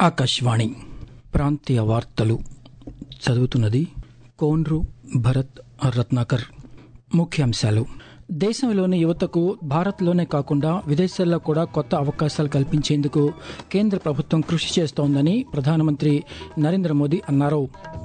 ఆకాశవాణి ప్రాంతీయ వార్తలు చదువుతున్నది కోన్రు భరత్ రత్నాకర్ ముఖ్యాంశాలు దేశంలోని యువతకు భారత్లోనే కాకుండా విదేశాల్లో కూడా కొత్త అవకాశాలు కల్పించేందుకు కేంద్ర ప్రభుత్వం కృషి చేస్తోందని ప్రధానమంత్రి నరేంద్ర మోదీ అన్నారు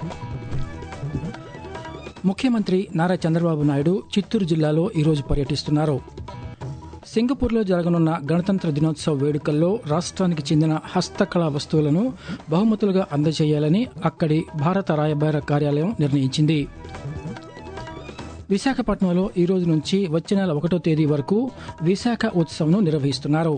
ముఖ్యమంత్రి నారా చంద్రబాబు నాయుడు చిత్తూరు జిల్లాలో ఈరోజు పర్యటిస్తున్నారు సింగపూర్లో జరగనున్న గణతంత్ర దినోత్సవ వేడుకల్లో రాష్ట్రానికి చెందిన హస్తకళా వస్తువులను బహుమతులుగా అందజేయాలని అక్కడి భారత రాయబార కార్యాలయం నిర్ణయించింది విశాఖపట్నంలో ఈ రోజు నుంచి వచ్చే నెల ఒకటో తేదీ వరకు విశాఖ ఉత్సవంను నిర్వహిస్తున్నారు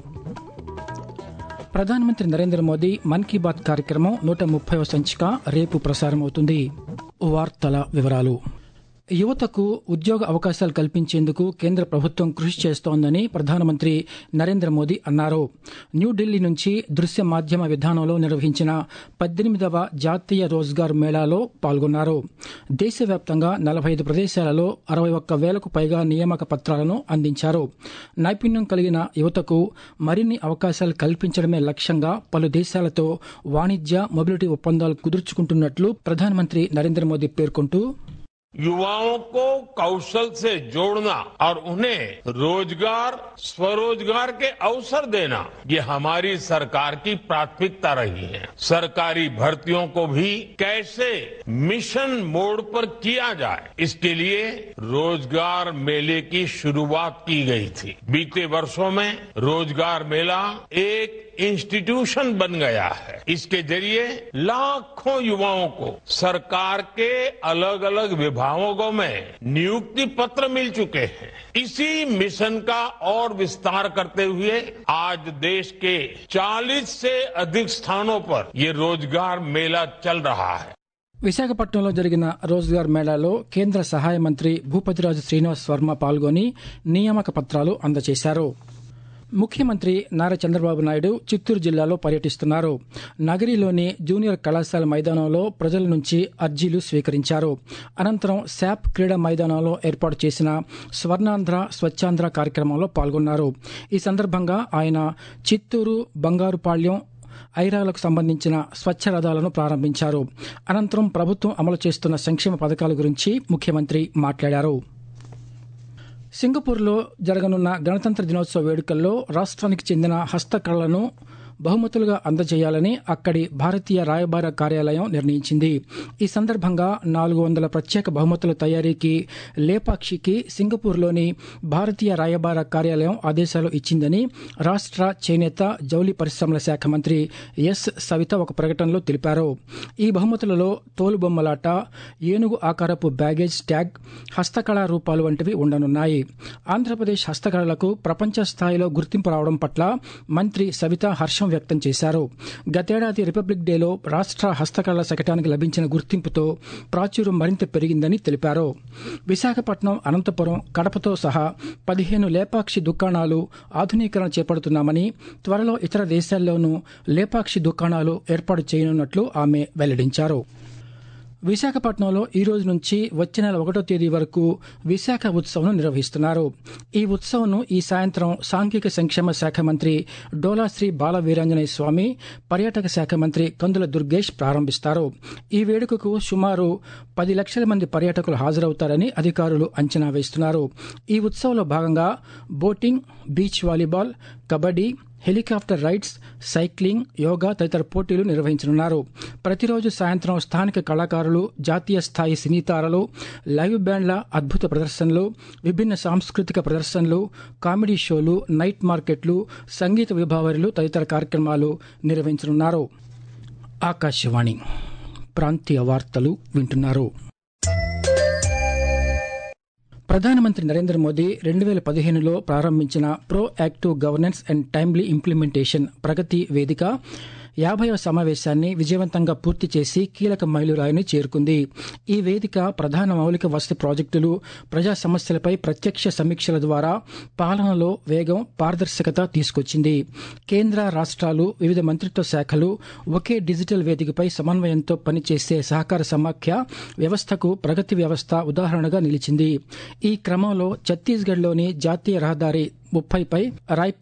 ప్రధానమంత్రి నరేంద్ర మోదీ మన్ కీ బాత్ కార్యక్రమం నూట ముప్పైవ సంచిక రేపు ప్రసారమవుతుంది వార్తల వివరాలు యువతకు ఉద్యోగ అవకాశాలు కల్పించేందుకు కేంద్ర ప్రభుత్వం కృషి చేస్తోందని ప్రధానమంత్రి నరేంద్ర మోదీ అన్నారు న్యూఢిల్లీ నుంచి దృశ్య మాధ్యమ విధానంలో నిర్వహించిన పద్దెనిమిదవ జాతీయ రోజ్గార్ మేళాలో పాల్గొన్నారు దేశవ్యాప్తంగా నలభై ఐదు ప్రదేశాలలో అరవై ఒక్క వేలకు పైగా నియామక పత్రాలను అందించారు నైపుణ్యం కలిగిన యువతకు మరిన్ని అవకాశాలు కల్పించడమే లక్ష్యంగా పలు దేశాలతో వాణిజ్య మొబిలిటీ ఒప్పందాలు కుదుర్చుకుంటున్నట్లు ప్రధానమంత్రి నరేంద్ర మోదీ పేర్కొంటూ युवाओं को कौशल से जोड़ना और उन्हें रोजगार स्वरोजगार के अवसर देना ये हमारी सरकार की प्राथमिकता रही है सरकारी भर्तियों को भी कैसे मिशन मोड पर किया जाए इसके लिए रोजगार मेले की शुरुआत की गई थी बीते वर्षों में रोजगार मेला एक इंस्टीट्यूशन बन गया है इसके जरिए लाखों युवाओं को सरकार के अलग अलग विभागों में नियुक्ति पत्र मिल चुके हैं इसी मिशन का और विस्तार करते हुए आज देश के 40 से अधिक स्थानों पर ये रोजगार मेला चल रहा है విశాఖపట్నంలో జరిగిన రోజ్గార్ మేళాలో కేంద్ర సహాయ మంత్రి భూపతిరాజు శ్రీనివాస్ వర్మ పాల్గొని నియామక పత్రాలు అందజేశారు ముఖ్యమంత్రి నారా చంద్రబాబు నాయుడు చిత్తూరు జిల్లాలో పర్యటిస్తున్నారు నగరిలోని జూనియర్ కళాశాల మైదానంలో ప్రజల నుంచి అర్జీలు స్వీకరించారు అనంతరం శాప్ క్రీడా మైదానంలో ఏర్పాటు చేసిన స్వర్ణాంధ్ర స్వచ్ఛాంధ్ర కార్యక్రమంలో పాల్గొన్నారు ఈ సందర్భంగా ఆయన చిత్తూరు బంగారుపాళ్యం ఐరాలకు సంబంధించిన స్వచ్ఛ రథాలను ప్రారంభించారు అనంతరం ప్రభుత్వం అమలు చేస్తున్న సంక్షేమ పథకాల గురించి ముఖ్యమంత్రి మాట్లాడారు సింగపూర్లో జరగనున్న గణతంత్ర దినోత్సవ వేడుకల్లో రాష్ట్రానికి చెందిన హస్తకళలను బహుమతులుగా అందజేయాలని అక్కడి భారతీయ రాయబార కార్యాలయం నిర్ణయించింది ఈ సందర్భంగా నాలుగు వందల ప్రత్యేక బహుమతుల తయారీకి లేపాక్షికి సింగపూర్లోని భారతీయ రాయబార కార్యాలయం ఆదేశాలు ఇచ్చిందని రాష్ట్ర చేనేత జౌలి పరిశ్రమల శాఖ మంత్రి ఎస్ సవిత ఒక ప్రకటనలో తెలిపారు ఈ బహుమతులలో తోలుబొమ్మలాట ఏనుగు ఆకారపు బ్యాగేజ్ ట్యాగ్ హస్తకళా రూపాలు వంటివి ఉండనున్నాయి ఆంధ్రప్రదేశ్ హస్తకళలకు ప్రపంచ స్థాయిలో గుర్తింపు రావడం పట్ల మంత్రి సవిత హర్షం వ్యక్తం చేశారు గతేడాది రిపబ్లిక్ డేలో రాష్ట్ర హస్తకళల శకటానికి లభించిన గుర్తింపుతో ప్రాచుర్యం మరింత పెరిగిందని తెలిపారు విశాఖపట్నం అనంతపురం కడపతో సహా పదిహేను లేపాక్షి దుకాణాలు ఆధునీకరణ చేపడుతున్నామని త్వరలో ఇతర దేశాల్లోనూ లేపాక్షి దుకాణాలు ఏర్పాటు చేయనున్నట్లు ఆమె వెల్లడించారు విశాఖపట్నంలో ఈ రోజు నుంచి వచ్చే నెల ఒకటో తేదీ వరకు విశాఖ ఉత్సవం నిర్వహిస్తున్నారు ఈ ఉత్సవంను ఈ సాయంత్రం సాంఘిక సంక్షేమ శాఖ మంత్రి డోలాశ్రీ బాల వీరాంజనేయ స్వామి పర్యాటక శాఖ మంత్రి కందుల దుర్గేష్ ప్రారంభిస్తారు ఈ వేడుకకు సుమారు పది లక్షల మంది పర్యాటకులు హాజరవుతారని అధికారులు అంచనా వేస్తున్నారు ఈ ఉత్సవంలో భాగంగా boating beach volleyball kabaddi helicopter rides cycling yoga తదితర పోటీలు నిర్వహించనున్నారు ప్రతిరోజు సాయంత్రం స్థానిక కళాకారులు జాతీయ స్థాయి సినీ తారలు లైవ్ బ్యాండ్ల అద్భుత ప్రదర్శనలు విభిన్న సాంస్కృతిక ప్రదర్శనలు కామెడీ షోలు నైట్ మార్కెట్లు సంగీత విభావరులు తదితర కార్యక్రమాలు నిర్వహించనున్నారు ఆకాశవాణి ప్రాంతీయ వార్తలు వింటున్నారు ప్రధానమంత్రి నరేంద్ర మోదీ రెండు వేల పదిహేనులో ప్రారంభించిన proactive governance and timely implementation Pragati వేదిక యాభైవ సమావేశాన్ని విజయవంతంగా పూర్తి చేసి కీలక మైలురాయిని చేరుకుంది ఈ వేదిక ప్రధాన మౌలిక వసతి ప్రాజెక్టులు ప్రజా సమస్యలపై ప్రత్యక్ష సమీక్షల ద్వారా పాలనలో వేగం పారదర్శకత తీసుకొచ్చింది కేంద్ర రాష్ట్రాలు వివిధ మంత్రిత్వ శాఖలు ఒకే డిజిటల్ వేదికపై సమన్వయంతో పనిచేసే సహకార సమాఖ్య వ్యవస్థకు ప్రగతి వ్యవస్థ ఉదాహరణగా నిలిచింది ఈ క్రమంలో ఛత్తీస్గఢ్లోని జాతీయ రహదారి ముప్పైపై రాయ్పూర్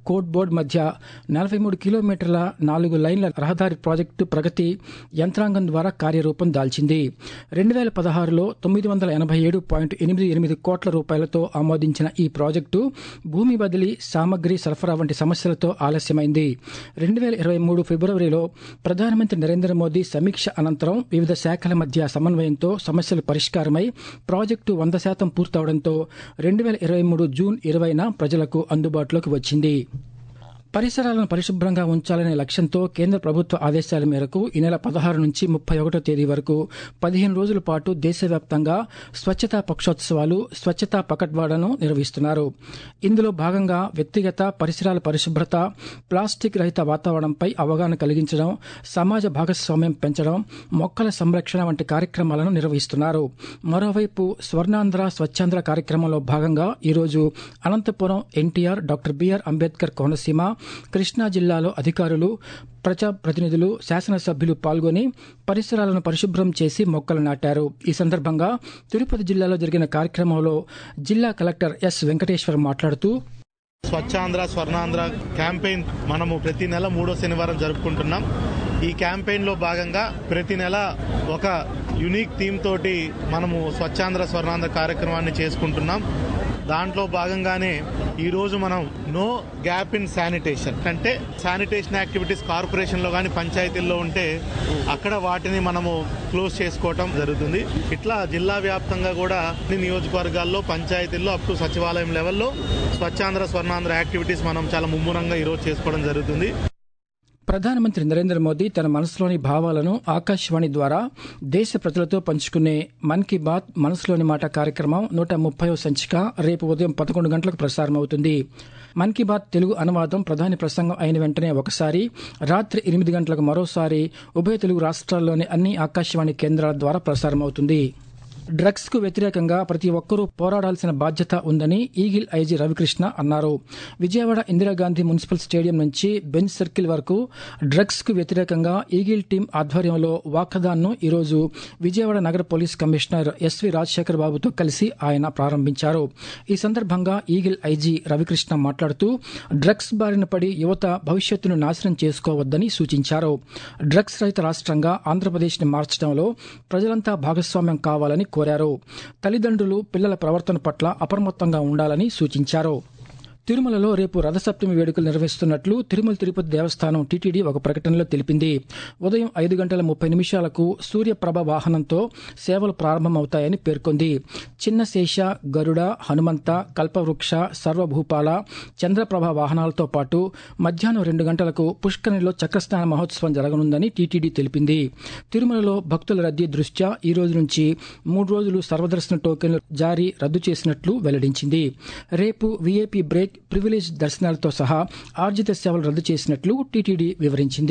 కోట్ బోర్డ్ మధ్య నలభై మూడు కిలోమీటర్ల నాలుగు లైన్ల రహదారి ప్రాజెక్టు ప్రగతి యంత్రాంగం ద్వారా కార్యరూపం దాల్చింది రెండు వేల పదహారులో తొమ్మిది వందల ఎనభై ఏడు పాయింట్ ఎనిమిది ఎనిమిది కోట్ల రూపాయలతో ఆమోదించిన ఈ ప్రాజెక్టు భూమి బదిలీ సామగ్రి సరఫరా వంటి సమస్యలతో ఆలస్యమైంది రెండు వేల ఇరవై మూడు ఫిబ్రవరిలో ప్రధానమంత్రి నరేంద్ర మోదీ సమీక్ష అనంతరం వివిధ శాఖల మధ్య సమన్వయంతో సమస్యలు పరిష్కారమై ప్రాజెక్టు వంద శాతం పూర్తవడంతో రెండు వేల ఇరవై మూడు జూన్ ఇరవైన ప్రజలకు అందుబాటులోకి వచ్చింది పరిసరాలను పరిశుభ్రంగా ఉంచాలనే లక్ష్యంతో కేంద్ర ప్రభుత్వ ఆదేశాల మేరకు ఈ నెల పదహారు నుంచి ముప్పై ఒకటో తేదీ వరకు పదిహేను రోజుల పాటు దేశవ్యాప్తంగా స్వచ్ఛతా పక్షోత్సవాలు స్వచ్ఛతా పకడ్వాడను నిర్వహిస్తున్నారు ఇందులో భాగంగా వ్యక్తిగత పరిసరాల పరిశుభ్రత ప్లాస్టిక్ రహిత వాతావరణంపై అవగాహన కలిగించడం సమాజ భాగస్వామ్యం పెంచడం మొక్కల సంరక్షణ వంటి కార్యక్రమాలను నిర్వహిస్తున్నారు మరోవైపు స్వర్ణాంధ్ర స్వచ్ఛాంధ్ర కార్యక్రమంలో భాగంగా ఈరోజు Anantapur NTR doctor BR Ambedkar Konaseema Krishna జిల్లాలో అధికారులు ప్రజాప్రతినిధులు శాసనసభ్యులు పాల్గొని పరిసరాలను పరిశుభ్రం చేసి మొక్కలు నాటారు ఈ సందర్భంగా తిరుపతి జిల్లాలో జరిగిన కార్యక్రమంలో జిల్లా కలెక్టర్ ఎస్ వెంకటేశ్వర్ మాట్లాడుతూ స్వచ్ఛాంధ్ర స్వర్ణాంధ్ర క్యాంపెయిన్ మనము ప్రతి నెల మూడో శనివారం జరుపుకుంటున్నాం ఈ క్యాంపెయిన్ లో భాగంగా ప్రతి నెల ఒక యునిక్ థీమ్ తోటి మనము స్వచ్ఛాంధ్ర స్వర్ణాంధ్ర కార్యక్రమాన్ని చేసుకుంటున్నాం దాంట్లో భాగంగానే ఈ రోజు మనం నో గ్యాప్ ఇన్ శానిటేషన్ అంటే శానిటేషన్ యాక్టివిటీస్ కార్పొరేషన్ లో కానీ పంచాయతీల్లో ఉంటే అక్కడ వాటిని మనము క్లోజ్ చేసుకోవటం జరుగుతుంది ఇట్లా జిల్లా వ్యాప్తంగా కూడా అన్ని నియోజకవర్గాల్లో పంచాయతీల్లో అప్ టు సచివాలయం లెవెల్లో స్వచ్ఛాంధ్ర స్వర్ణాంధ్ర యాక్టివిటీస్ మనం చాలా ముమ్మరంగా ఈరోజు చేసుకోవడం జరుగుతుంది ప్రధానమంత్రి నరేంద్ర మోదీ తన మనసులోని భావాలను ఆకాశవాణి ద్వారా దేశ ప్రజలతో పంచుకునే మన్ కీ బాత్ మనసులోని మాట కార్యక్రమం నూట ముప్పై సంచిక రేపు ఉదయం పదకొండు గంటలకు ప్రసారమవుతుంది మన్ కీ బాత్ తెలుగు అనువాదం ప్రధాని ప్రసంగం అయిన వెంటనే ఒకసారి రాత్రి ఎనిమిది గంటలకు మరోసారి ఉభయ తెలుగు రాష్ట్రాల్లోని అన్ని ఆకాశవాణి కేంద్రాల ద్వారా ప్రసారమవుతుంది డ్రగ్స్ కు వ్యతిరేకంగా ప్రతి ఒక్కరూ పోరాడాల్సిన బాధ్యత ఉందని ఈగిల్ ఐజీ రవికృష్ణ అన్నారు విజయవాడ ఇందిరాగాంధీ మున్సిపల్ స్టేడియం నుంచి బెంచ్ సర్కిల్ వరకు డ్రగ్స్ కు వ్యతిరేకంగా ఈగిల్ టీం ఆధ్వర్యంలో వాకథాన్ ను ఈరోజు విజయవాడ నగర పోలీస్ కమిషనర్ ఎస్వి రాజశేఖర్ బాబుతో కలిసి ఆయన ప్రారంభించారు ఈ సందర్భంగా ఈగిల్ ఐజీ రవికృష్ణ మాట్లాడుతూ డ్రగ్స్ బారిన పడి యువత భవిష్యత్తును నాశనం చేసుకోవద్దని సూచించారు డ్రగ్స్ రహిత రాష్ట్రంగా ఆంధ్రప్రదేశ్ ని మార్చడంలో ప్రజలంతా భాగస్వామ్యం కావాలని కోరారు తల్లిదండ్రులు పిల్లల ప్రవర్తన పట్ల అప్రమత్తంగా ఉండాలని సూచించారు తిరుమలలో రేపు రథసప్తమి వేడుకలు నిర్వహిస్తున్నట్లు తిరుమల తిరుపతి దేవస్థానం టీటీడీ ఒక ప్రకటనలో తెలిపింది ఉదయం ఐదు గంటల ముప్పై నిమిషాలకు సూర్యప్రభ వాహనంతో సేవలు ప్రారంభమవుతాయని పేర్కొంది చిన్న శేష గరుడ హనుమంత కల్పవృక్ష సర్వభూపాల చంద్రప్రభ వాహనాలతో పాటు మధ్యాహ్నం రెండు గంటలకు పుష్కరిణిలో చక్రస్నాన మహోత్సవం జరగనుందని టీటీడీ తెలిపింది తిరుమలలో భక్తుల రద్దీ దృష్ట్యా ఈ రోజు నుంచి మూడు రోజులు సర్వదర్శన టోకెన్లు జారీ రద్దు చేసినట్లు వెల్లడించింది రేపు వీఐపీ బ్రేక్ ప్రివిలేజ్ దర్శనాలతో సహా ఆర్జిత సేవలు రద్దు చేసినట్లు టీటీడీ వివరించింది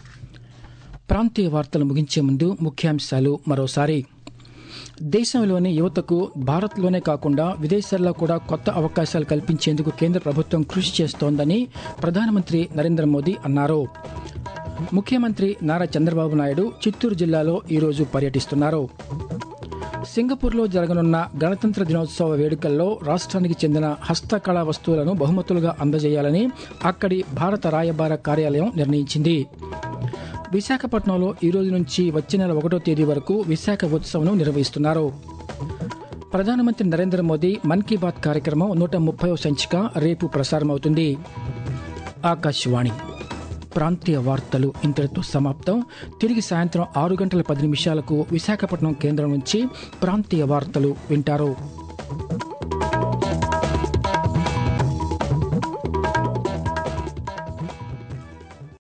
ప్రాంతీయ వార్తలు ముగించే ముందు ముఖ్యాంశాలు మరోసారి దేశంలోని యువతకు భారత్లోనే కాకుండా విదేశాల్లో కూడా కొత్త అవకాశాలు కల్పించేందుకు కేంద్ర ప్రభుత్వం కృషి చేస్తోందని ప్రధానమంత్రి నరేంద్ర మోదీ అన్నారు ముఖ్యమంత్రి నారా చంద్రబాబు నాయుడు చిత్తూరు జిల్లాలో ఈరోజు పర్యటిస్తున్నారు సింగపూర్లో జరగనున్న గణతంత్ర దినోత్సవ వేడుకల్లో రాష్ట్రానికి చెందిన హస్తకళా వస్తువులను బహుమతులుగా అందజేయాలని అక్కడి భారత రాయబార కార్యాలయం నిర్ణయించింది విశాఖపట్నంలో ఈ రోజు నుంచి వచ్చే నెల ఒకటో తేదీ వరకు విశాఖ ఉత్సవం నిర్వహిస్తున్నారు ప్రధానమంత్రి నరేంద్ర మోదీ మన్ కీ బాత్ కార్యక్రమం నూట ముప్పై సంచిక రేపు ప్రసారమవుతుంది ఆకాశవాణి ప్రాంతీయ వార్తలు ఇంతటితో సమాప్తం తిరిగి సాయంత్రం ఆరు గంటల పది నిమిషాలకు విశాఖపట్నం కేంద్రం నుంచి ప్రాంతీయ వార్తలు వింటారు